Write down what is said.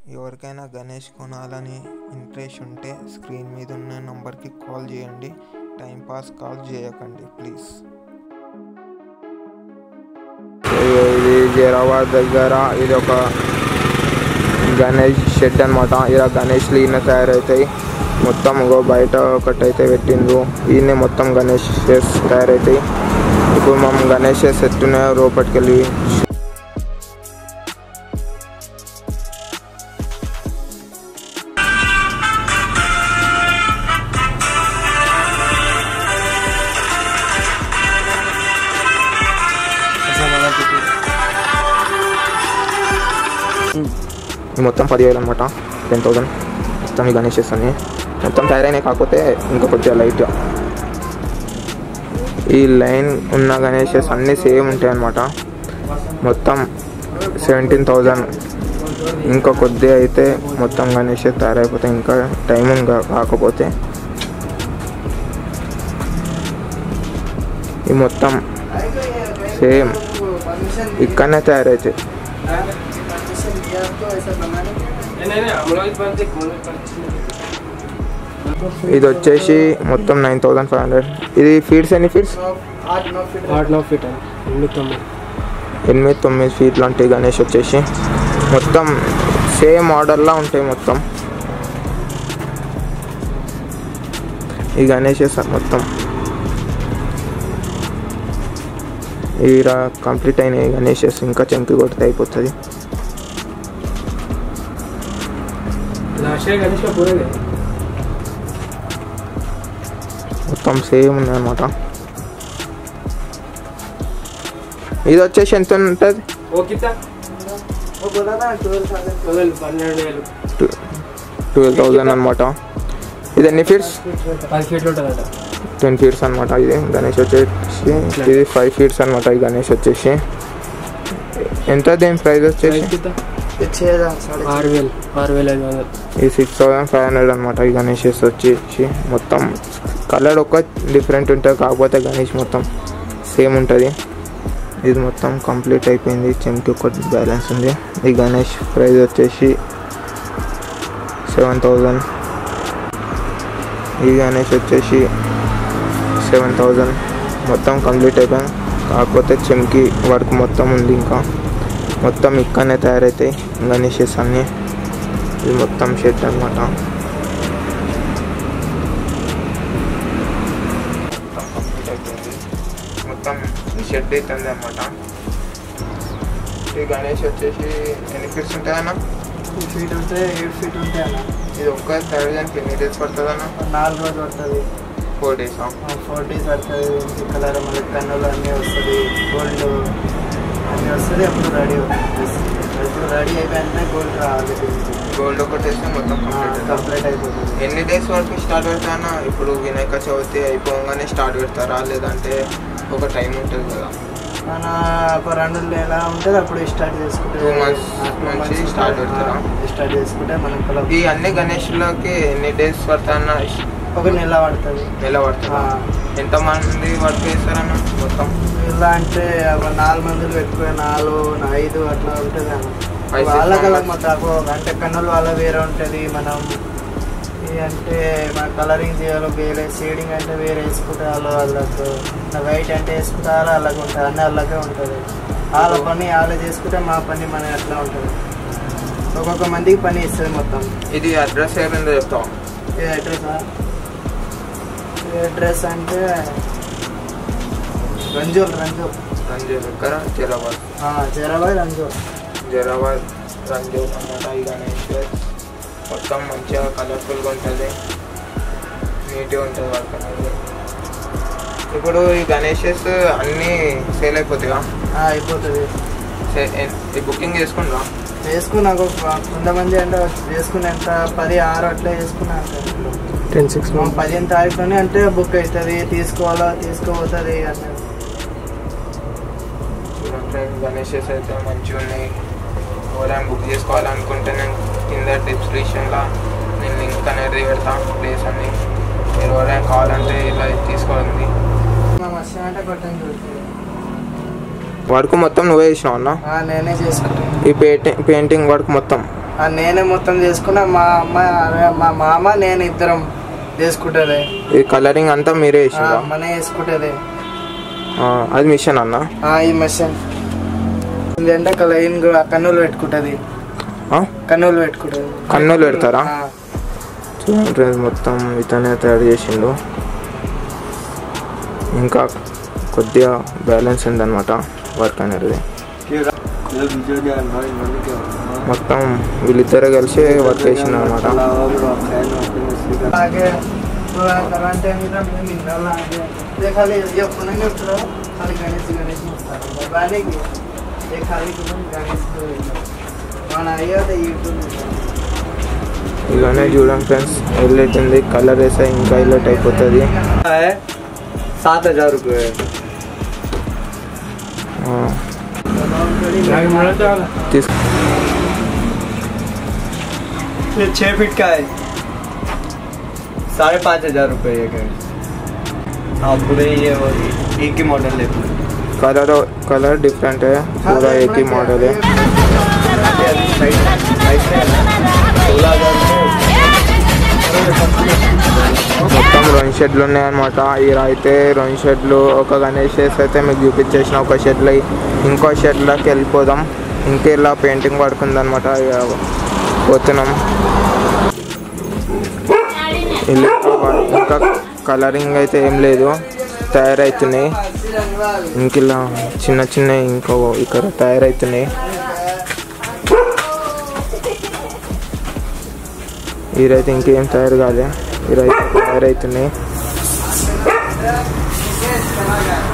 ఎవరికైనా గణేష్ కొనాలని ఇంట్రెస్ట్ ఉంటే స్క్రీన్ మీద ఉన్న నంబర్కి కాల్ చేయండి టైంపాస్ కాల్ చేయకండి ప్లీజ్ ఇది జైరాబాద్ దగ్గర ఇది ఒక గణేష్ షెడ్ అనమాట ఇలా గణేష్లు ఈయన తయారవుతాయి మొత్తం ఇంకో బయట ఒకటి అయితే పెట్టిండ్రు ఈయన మొత్తం గణేష్ తయారవుతాయి ఇప్పుడు మనం గణేష్ సెట్ ఉన్నాయో లోపలికి వెళ్ళి ఇది మొత్తం పదివేలు అనమాట టెన్ థౌసండ్ మొత్తం ఈ గణేషెస్ అన్ని మొత్తం తయారైనాయి కాకపోతే ఇంకా కొద్దిగా లైట్గా ఈ లైన్ ఉన్న గణేషెస్ అన్నీ సేమ్ ఉంటాయి అనమాట మొత్తం సెవెంటీన్ థౌజండ్ ఇంకా కొద్దిగా అయితే మొత్తం గణేష్ తయారైపోతే ఇంకా టైం ఇంకా కాకపోతే ఈ మొత్తం సేమ్ ఇక్కడనే తయారైతాయి ఇది వచ్చేసి మొత్తం నైన్ థౌసండ్ ఫైవ్ హండ్రెడ్ ఇది ఫీట్స్ ఎన్ని ఫీట్స్ आठ नौ फीट है उन्नीस तोम्बई ఎనిమిది తొమ్మిది ఫీట్లు ఉంటాయి గణేష్ వచ్చేసి మొత్తం సేమ్ ఆర్డర్లా ఉంటాయి మొత్తం ఈ గణేషెస్ మొత్తం ఇవి కంప్లీట్ అయినాయి గణేషెస్ ఇంకా చెంకి కొడితే అయిపోతుంది लास्ट ईयर गणेश का पूरे गए మొత్తం సేమ్ ఉందన్నమాట ఇది వచ్చేసి ఎంత ఉంటుంది वो कितना ट्वेल्व పన్నెండు ట్వెల్వ్ థౌజండ్ అనమాట ఇది ఎన్ని ఫీట్స్ పది ఫీట్లు ఉంటుందట టెన్ ఫీట్స్ అనమాట ఇది గణేష్ వచ్చేసి ఇది ఫైవ్ ఫీట్స్ అనమాట ఈ గణేష్ వచ్చేసి ఎంత దీని ప్రైస్ వచ్చేసి ఆరు వేలు ఆరు వేల ఐదు వందలు ఈ సిక్స్ థౌసండ్ ఫైవ్ హండ్రెడ్ అనమాట ఈ గణేషెస్ వచ్చేసి మొత్తం కలర్ ఒక్క డిఫరెంట్ ఉంటుంది కాకపోతే గణేష్ మొత్తం సేమ్ ఉంటుంది ఇది మొత్తం కంప్లీట్ అయిపోయింది చెంకి ఒకటి బ్యాలెన్స్ ఉంది ఈ గణేష్ ప్రైస్ వచ్చేసి సెవెన్ థౌజండ్ ఈ గణేష్ వచ్చేసి సెవెన్ థౌజండ్ మొత్తం కంప్లీట్ అయిపోయింది కాకపోతే చెంకి వర్క్ మొత్తం ఉంది ఇంకా మొత్తం ఇక్కడనే తయారవుతాయి గణేషెస్ అన్నీ ఇది మొత్తం షెడ్ అనమాట మొత్తం షెడ్ అవుతుంది అనమాట ఈ గణేష్ వచ్చేసి ఎన్ని ఫీట్స్ ఉంటాయన్న ఫీట్ ఉంటే ఎయిట్ ఫీట్ ఉంటే అన్న ఇది ఒక్క తయారు ఎన్ని డేస్ పడుతుంది అన్న నాలుగు రోజులు పడుతుంది ఫోర్ డేస్ ఫోర్ డేస్ పడుతుంది మంచి కలర్ మళ్ళీ పెన్నులు అన్నీ వస్తుంది గోల్డ్ అన్నీ వస్తుంది అప్పుడు రెడీ ఇప్పుడు రెడీ అయిపోయిన గోల్డ్ రావాలి గోల్డ్ ఒకటి వేస్తే మొత్తం కంప్లీట్ కంప్లీట్ అయిపోతుంది ఎన్ని డేస్ వరకు స్టార్ట్ పెడతానా ఇప్పుడు వినాయక చవితి అయిపోగానే స్టార్ట్ పెడతారా లేదంటే ఒక టైం ఉంటుంది కదా మన ఒక రెండు నెల ఉంటుంది అప్పుడు స్టార్ట్ చేసుకుంటే Two months నుంచి start పెడతారా? స్టార్ట్ చేసుకుంటే మనకు కలర్ ఈ అన్ని గణేష్లకి ఎన్ని డేస్ పడతానా ఒక నెల పడుతుంది నెల పడుతుందా ఆ. ఎంత మంది వర్క్ చేస్తారన్న మొత్తం ఇలా అంటే ఒక నాలుగు మందులు పెట్టుకుని నాలుగు ఐదు అట్లా ఉంటుంది అన్న Five, six వాళ్ళకి members. మాకు అంటే కన్నులు వాళ్ళ వేరే ఉంటుంది మనం ఈ అంటే మన కలరింగ్ చేయాలి వేరే షేడింగ్ అంటే వేరే వేసుకుంటే వాళ్ళు వాళ్ళకు వైట్ అంటే వేసుకుంటే వాళ్ళు అలాగే ఉంటుంది అన్నీ అలాగే ఉంటుంది వాళ్ళ పని వాళ్ళు చేసుకుంటే మా పని మన అట్లా ఉంటుంది ఒక్కొక్క మందికి పని ఇస్తుంది మొత్తం ఇది అడ్రస్ ఏమైందో చెప్తాం ఏ అడ్రస్ ఏ అడ్రస్ అంటే రంజోల్ రంజోల్ రంజూ దగ్గర జరాబాద్ ఆ, జరాబాద్ రంజోల్ జరాబాద్ రంజూ అన్నమాట ఈ గణేశ్వర్ మొత్తం మంచిగా కలర్ఫుల్గా ఉంటుంది నీట్గా ఉంటుంది వర్క్ అనేది ఇప్పుడు ఈ గణేషెస్ అన్నీ సేల్ అయిపోతాయా ఆ, అయిపోతుంది సే- ఎన్- ఈ బుకింగ్ చేసుకుంటా వేసుకున్నాక కొంతమంది అంటే వేసుకుని ఎంత పది ఆరు అట్లా వేసుకున్నా టెన్ సిక్స్ పదిహేను తారీఖులోనే అంటే బుక్ అవుతుంది తీసుకోవాలా తీసుకోపోతుంది అంటే గణేషెస్ అయితే మంచిగా ఉన్నాయి ఎవరైనా బుక్ చేసుకోవాలనుకుంటే నేను కింద డిస్క్రిప్షన్లో నేను లింక్ అనేది పెడతాను ప్లేస్ అని మీరు ఎవరైనా కావాలంటే ఇలా తీసుకోవాలి మస్తు అంటే కొట్టని దొరుకుతుంది వర్క్ మొత్తం నువ్వే చేసినావు అన్న ఆ, నేనే చేసుకుంటాను ఈ పెయింటింగ్ పెయింటింగ్ వర్క్ మొత్తం ఆ నేనే మొత్తం చేసుకున్నా మా అమ్మ అదే మా మామ నేను ఇద్దరం చేసుకుంటుంది ఈ కలరింగ్ అంతా మీరే వేసిందా మన వేసుకుంటుంది ఆ, అది మిషన్ అన్న ఈ మెషిన్ ఇదంటే కలరింగ్ కన్నులు పెట్టుకుంటుంది ఆ? కన్నులు పెట్టుకుంటుంది కన్నులు పెడతారా ఆ, చూడండి ఫ్రెండ్స్ మొత్తం ఇతనే తయారు చేసిండు ఇంకా కొద్దిగా బ్యాలెన్స్ ఉందన్నమాట వర్క్ అనేది మొత్తం వీళ్ళిద్దరే కలిసి వర్క్ చేసిండు అనమాట आगे पूरा करंट है मेरा मैं मिनरल आ गया ये खाली ये फोन में उतरा खाली गणेश गणेश में उतरा बाने की ये खाली तुम गणेश को మన అయ్యేది యూట్యూబ్ ఇలానే చూడండి ఫ్రెండ్స్ హైలైట్ ఉంది కలర్ వేసా ఇంకా హైలైట్ అయిపోతుంది है सात हजार रुपये ఆ, తీస్ ये छः फीट का है साढ़े पाँच हजार रुपये एक है हाँ पूरे ये वो एक ही मॉडल है पूरे कलर कलर डिफरेंट है पूरा एक ही मॉडल है सोलह మొత్తం రెండు షెడ్లు ఉన్నాయన్నమాట ఈ అయితే రెండు షెడ్లు ఒక గణేష్ షెడ్స్ అయితే మీకు చూపించేసిన ఒక షెడ్లో ఇంకో షెడ్లోకి వెళ్ళిపోదాం ఇంకా ఇలా పెయింటింగ్ పడుకుందనమాట ఇక పోతున్నాం ఇల్లు ఇంకా కలరింగ్ అయితే ఏం లేదు తయారవుతున్నాయి ఇంక ఇలా చిన్న చిన్న ఇంకా ఇక్కడ తయారవుతున్నాయి ఈరైతే ఇంకేం తయారు కాలే ఈరైతే తయారవుతున్నాయి